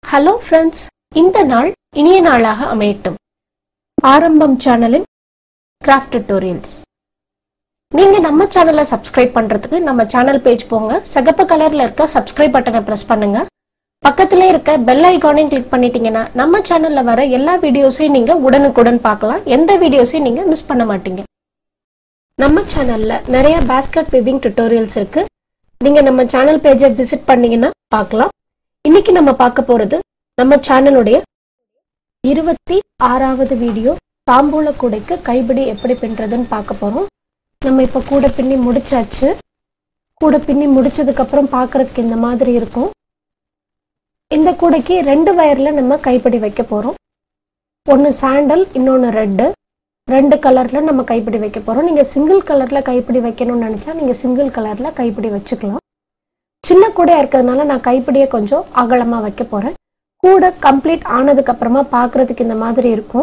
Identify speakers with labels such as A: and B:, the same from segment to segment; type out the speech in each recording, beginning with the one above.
A: hello friends இந்த நாள் இனிய நாளாக அமையட்டும் ஆரம்பம் சேனலின் கிராஃப்ட் டியூட்டோரியல்ஸ் நீங்க நம்ம சேனலை சப்ஸ்கிரைப் பண்றதுக்கு நம்ம சேனல் பேஜ் போங்க சிகப்பு கலர்ல இருக்க சப்ஸ்கிரைப் பட்டனை பிரஸ் பண்ணுங்க பக்கத்திலே இருக்க பெல் ஐகானையும் கிளிக் பண்ணிட்டீங்கன்னா நம்ம சேனல்ல வர எல்லா வீடியோஸையும் நீங்க உடனுக்குடன் பார்க்கலாம் எந்த வீடியோஸையும் நீங்க மிஸ் பண்ண மாட்டீங்க நம்ம சேனல்ல நிறைய பேஸ்கெட் விவிங் டியூட்டோரியல்ஸ் இருக்கு நீங்க நம்ம சேனல் பேஜை விசிட் பண்ணீங்கன்னா பார்க்கலாம் இன்னைக்கு நம்ம பார்க்க போறது நம்ம சேனலுடைய இருபத்தி ஆறாவது வீடியோ தாம்பூல கூடைக்கு கைப்பிடி எப்படி பின்றதுன்னு பார்க்க போறோம் நம்ம இப்போ கூடை பின்னி முடிச்சாச்சு கூடை பின்னி முடிச்சதுக்கு அப்புறம் பார்க்கறதுக்கு இந்த மாதிரி இருக்கும் இந்த கூடைக்கு ரெண்டு வயர்ல நம்ம கைப்பிடி வைக்க போறோம் ஒன்று சாண்டல் இன்னொன்று ரெட்டு ரெண்டு கலர்ல நம்ம கைப்பிடி வைக்க போறோம் நீங்க சிங்கிள் கலர்ல கைப்பிடி வைக்கணும்னு நினைச்சா நீங்க சிங்கிள் கலர்ல கைப்பிடி வச்சுக்கலாம் சின்ன கூடையா இருக்கிறதுனால நான் கைப்பிடியை கொஞ்சம் அகலமா வைக்க போறேன் கூடை கம்ப்ளீட் ஆனதுக்கு அப்புறமா பார்க்கறதுக்கு இந்த மாதிரி இருக்கும்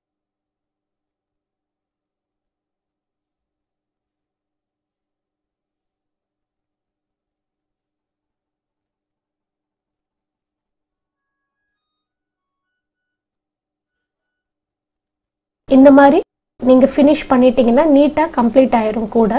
A: இந்த மாதிரி நீங்க ஃபினிஷ் பண்ணிட்டீங்கன்னா நீட்டா கம்ப்ளீட் ஆயிரும் கூட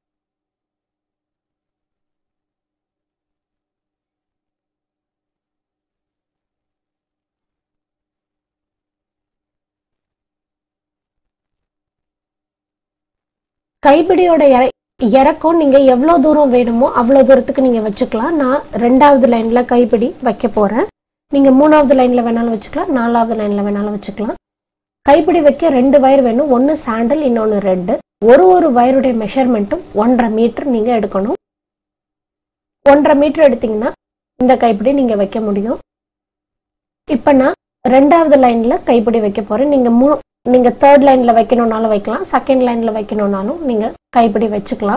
A: கைப்பிடியோட இற- இறக்கம் நீங்க எவ்வளோ தூரம் வேணுமோ அவ்வளோ தூரத்துக்கு நீங்க வச்சுக்கலாம் நான் ரெண்டாவது லைன்ல கைப்பிடி வைக்க போறேன் நீங்க மூணாவது லைன்ல வேணாலும் வச்சுக்கலாம் நாலாவது லைன்ல வேணாலும் வச்சுக்கலாம் கைப்பிடி வைக்க ரெண்டு வயர் வேணும் ஒன்று சாண்டல் இன்னொன்று ரெட்டு ஒரு ஒரு வயருடைய மெஷர்மெண்ட்டும் ஒன்றரை மீட்டர் நீங்க எடுக்கணும் ஒன்றரை மீட்டர் எடுத்தீங்கன்னா இந்த கைப்பிடி நீங்க வைக்க முடியும் இப்போ நான் ரெண்டாவது லைன்ல கைப்பிடி வைக்க போறேன் நீங்க மூ நீங்க தேர்ட் லைன்ல வைக்கணும்னாலும் வைக்கலாம் செகண்ட் லைன்ல வைக்கணும்னாலும் நீங்க கைப்பிடி வச்சுக்கலாம்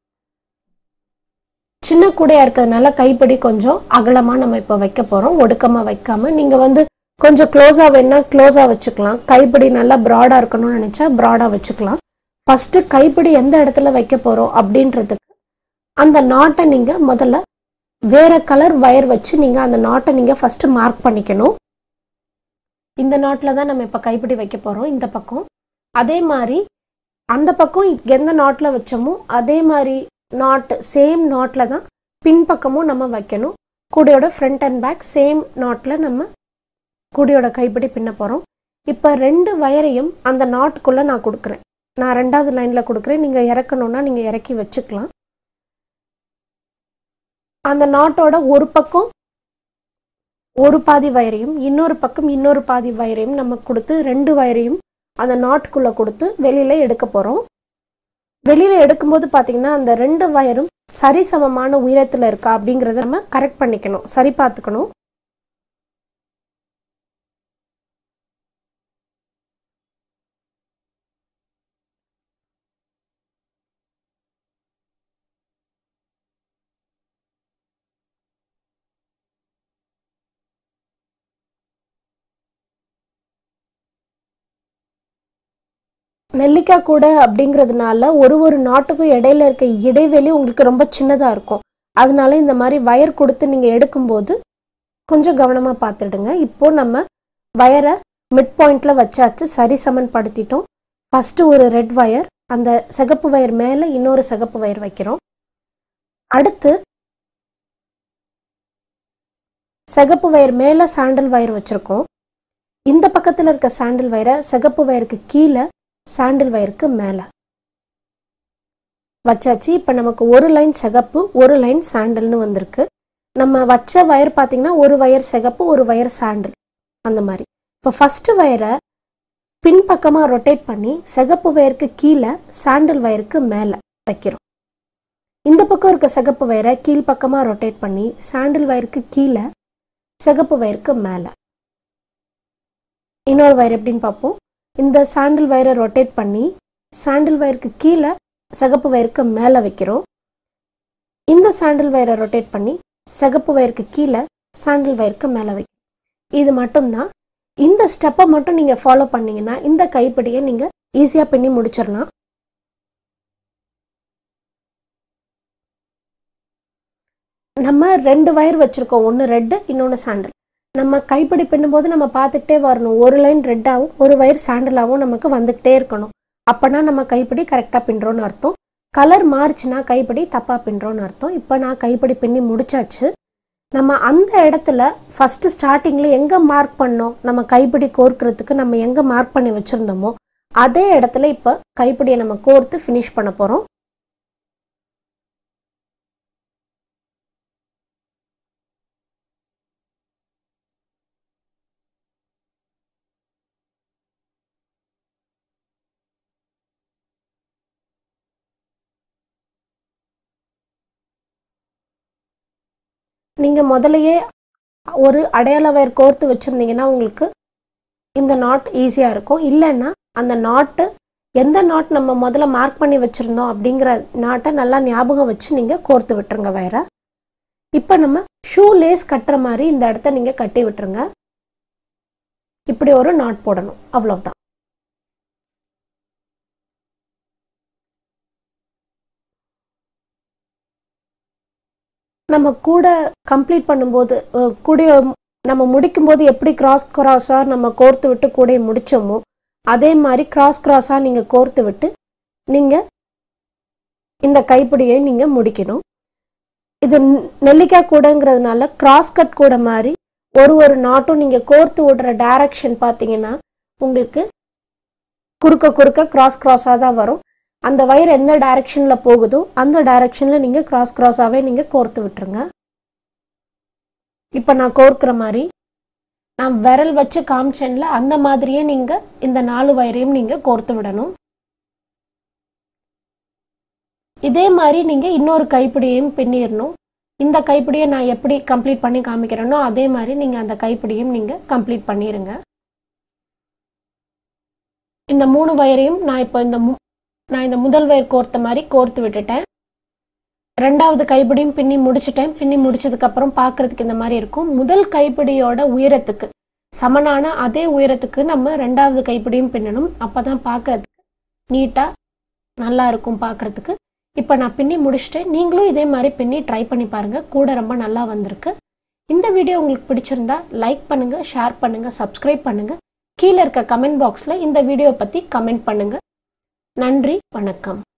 A: சின்ன கூடையா இருக்கிறதுனால கைப்பிடி கொஞ்சம் அகலமா நம்ம இப்போ வைக்க போறோம் ஒடுக்கமா வைக்காம நீங்க வந்து கொஞ்சம் க்ளோஸா வேணா க்ளோஸா வச்சுக்கலாம் கைப்பிடி நல்லா ப்ராடா இருக்கணும்னு நினைச்சா ப்ராடா வச்சுக்கலாம் ஃபர்ஸ்ட் கைப்பிடி எந்த இடத்துல வைக்க போறோம் அப்படின்றதுக்கு அந்த நாட்டை நீங்க முதல்ல வேற கலர் வயர் வச்சு நீங்க அந்த நாட்டை நீங்க ஃபர்ஸ்ட் மார்க் பண்ணிக்கணும் இந்த நாட்டில் தான் நம்ம இப்போ கைப்பிடி வைக்க போகிறோம் இந்த பக்கம் அதே மாதிரி அந்த பக்கம் எந்த நாட்டில் வச்சோமோ அதே மாதிரி நாட் சேம் நாட்டில் தான் பின்பக்கமும் நம்ம வைக்கணும் கூடையோட ஃப்ரண்ட் அண்ட் பேக் சேம் நாட்டில் நம்ம கூடையோட கைப்பிடி பின்ன போகிறோம் இப்போ ரெண்டு வயரையும் அந்த நாட்டுக்குள்ளே நான் கொடுக்குறேன் நான் ரெண்டாவது லைனில் கொடுக்குறேன் நீங்கள் இறக்கணுன்னா நீங்கள் இறக்கி வச்சுக்கலாம் அந்த நாட்டோட ஒரு பக்கம் ஒரு பாதி வயரையும் இன்னொரு பக்கம் இன்னொரு பாதி வயரையும் நம்ம கொடுத்து ரெண்டு வயரையும் அந்த நாட்டுக்குள்ள கொடுத்து வெளியில எடுக்க போறோம் வெளியில எடுக்கும்போது பாத்தீங்கன்னா அந்த ரெண்டு வயரும் சரிசமமான உயரத்துல இருக்கா அப்படிங்கறத நம்ம கரெக்ட் பண்ணிக்கணும் சரி பார்த்துக்கணும் நெல்லிக்காய் கூடை அப்படிங்கிறதுனால ஒரு ஒரு நாட்டுக்கும் இடையில இருக்க இடைவெளி உங்களுக்கு ரொம்ப சின்னதா இருக்கும் அதனால இந்த மாதிரி வயர் கொடுத்து நீங்க எடுக்கும்போது கொஞ்சம் கவனமா பார்த்துடுங்க இப்போ நம்ம வயரை மிட் பாயிண்ட்ல வச்சாச்சு சரி சமன்படுத்திட்டோம் ஃபர்ஸ்ட் ஒரு ரெட் வயர் அந்த சிகப்பு வயர் மேல இன்னொரு சிகப்பு வயர் வைக்கிறோம் அடுத்து சிகப்பு வயர் மேல சாண்டல் வயர் வச்சிருக்கோம் இந்த பக்கத்துல இருக்க சாண்டல் வயரை சிகப்பு வயருக்கு கீழே சாண்டில் வயருக்கு மேலே வச்சாச்சு இப்போ நமக்கு ஒரு லைன் சிகப்பு ஒரு லைன் சாண்டல்னு வந்திருக்கு நம்ம வச்ச வயர் பார்த்தீங்கன்னா ஒரு வயர் சிகப்பு ஒரு வயர் சாண்டில் அந்த மாதிரி இப்போ ஃபஸ்ட்டு வயரை பின்பக்கமாக ரொட்டேட் பண்ணி சிகப்பு வயருக்கு கீழே சாண்டில் வயருக்கு மேலே வைக்கிறோம் இந்த பக்கம் இருக்க சிகப்பு வயரை கீழ்ப்பக்கமாக ரொட்டேட் பண்ணி சாண்டில் வயருக்கு கீழே சிகப்பு வயருக்கு மேலே இன்னொரு வயர் எப்படின்னு பார்ப்போம் இந்த சாண்டில் வயரை ரொட்டேட் பண்ணி சாண்டில் வயருக்கு கீழே சிகப்பு வயருக்கு மேலே வைக்கிறோம் இந்த சாண்டில் வயரை ரொட்டேட் பண்ணி சிகப்பு வயருக்கு கீழே சாண்டில் வயருக்கு மேலே வைக்கிறோம் இது மட்டும்தான் இந்த ஸ்டெப்பை மட்டும் நீங்கள் ஃபாலோ பண்ணீங்கன்னா இந்த கைப்பிடியை நீங்கள் ஈஸியாக பின்னி முடிச்சிடலாம் நம்ம ரெண்டு வயர் வச்சுருக்கோம் ஒன்று ரெட்டு இன்னொன்று சாண்டில் நம்ம கைப்பிடி பின்னும்போது நம்ம பார்த்துக்கிட்டே வரணும் ஒரு லைன் ரெட்டாகவும் ஒரு வயர் சாண்டலாகவும் நமக்கு வந்துக்கிட்டே இருக்கணும் அப்போனா நம்ம கைப்பிடி கரெக்டாக பின்னுறோன்னு அர்த்தம் கலர் மாறுச்சுன்னா கைப்பிடி தப்பாக பின்னுறோன்னு அர்த்தம் இப்போ நான் கைப்பிடி பின்னி முடிச்சாச்சு நம்ம அந்த இடத்துல ஃபஸ்ட்டு ஸ்டார்டிங்கில் எங்கே மார்க் பண்ணோம் நம்ம கைப்பிடி கோர்க்கறதுக்கு நம்ம எங்கே மார்க் பண்ணி வச்சுருந்தோமோ அதே இடத்துல இப்போ கைப்பிடியை நம்ம கோர்த்து ஃபினிஷ் பண்ண போகிறோம் நீங்கள் முதலையே ஒரு அடையாள வயர் கோர்த்து வச்சுருந்தீங்கன்னா உங்களுக்கு இந்த நாட் ஈஸியாக இருக்கும் இல்லைன்னா அந்த நாட்டு எந்த நாட் நம்ம முதல்ல மார்க் பண்ணி வச்சுருந்தோம் அப்படிங்கிற நாட்டை நல்லா ஞாபகம் வச்சு நீங்கள் கோர்த்து விட்டுருங்க வயரை இப்போ நம்ம ஷூ லேஸ் கட்டுற மாதிரி இந்த இடத்த நீங்கள் கட்டி விட்டுருங்க இப்படி ஒரு நாட் போடணும் அவ்வளவுதான் நம்ம கூட கம்ப்ளீட் பண்ணும்போது அஹ், கூடைய நம்ம முடிக்கும்போது எப்படி கிராஸ் கிராஸாக நம்ம கோர்த்து விட்டு கூடைய முடிச்சோமோ அதே மாதிரி கிராஸ் கிராஸாக நீங்கள் கோர்த்து விட்டு நீங்கள் இந்த கைப்பிடியை நீங்கள் முடிக்கணும் இது நெ- நெல்லிக்காய் கூடங்கிறதுனால கிராஸ் கட் கூட மாதிரி ஒரு ஒரு நாட்டும் நீங்கள் கோர்த்து விடுற டைரக்ஷன் பார்த்தீங்கன்னா உங்களுக்கு குறுக்க குறுக்க கிராஸ் கிராஸாக தான் வரும் அந்த வயர் எந்த டைரக்ஷனில் போகுதோ அந்த டைரக்ஷனில் நீங்கள் கிராஸ் கிராஸாகவே நீங்கள் கோர்த்து விட்டுருங்க இப்போ நான் கோர்க்கிற மாதிரி நான் விரல் வச்சு காமிச்சேன்ல அந்த மாதிரியே நீங்கள் இந்த நாலு வயரையும் நீங்கள் கோர்த்து விடணும் இதே மாதிரி நீங்கள் இன்னொரு கைப்பிடியையும் பின்னிடணும் இந்த கைப்பிடியை நான் எப்படி கம்ப்ளீட் பண்ணி காமிக்கிறேனோ அதே மாதிரி நீங்கள் அந்த கைப்பிடியும் நீங்கள் கம்ப்ளீட் பண்ணிடுங்க இந்த மூணு வயரையும் நான் இப்போ இந்த மு- நான் இந்த முதல் வயர் கோர்த்த மாதிரி கோர்த்து விட்டுட்டேன் ரெண்டாவது கைப்பிடியும் பின்னி முடிச்சிட்டேன் பின்னி முடிச்சதுக்கு அப்புறம் பார்க்கறதுக்கு இந்த மாதிரி இருக்கும் முதல் கைப்பிடியோட உயரத்துக்கு சமனான அதே உயரத்துக்கு நம்ம ரெண்டாவது கைப்பிடியும் பின்னணும் அப்பதான் பார்க்கறதுக்கு நீட்டா நல்லா இருக்கும் பார்க்கறதுக்கு இப்போ நான் பின்னி முடிச்சிட்டேன் நீங்களும் இதே மாதிரி பின்னி ட்ரை பண்ணி பாருங்க கூட ரொம்ப நல்லா வந்திருக்கு இந்த வீடியோ உங்களுக்கு பிடிச்சிருந்தா லைக் பண்ணுங்க ஷேர் பண்ணுங்க சப்ஸ்கிரைப் பண்ணுங்க கீழே இருக்க கமெண்ட் பாக்ஸில் இந்த வீடியோ பற்றி கமெண்ட் பண்ணுங்க நன்றி வணக்கம்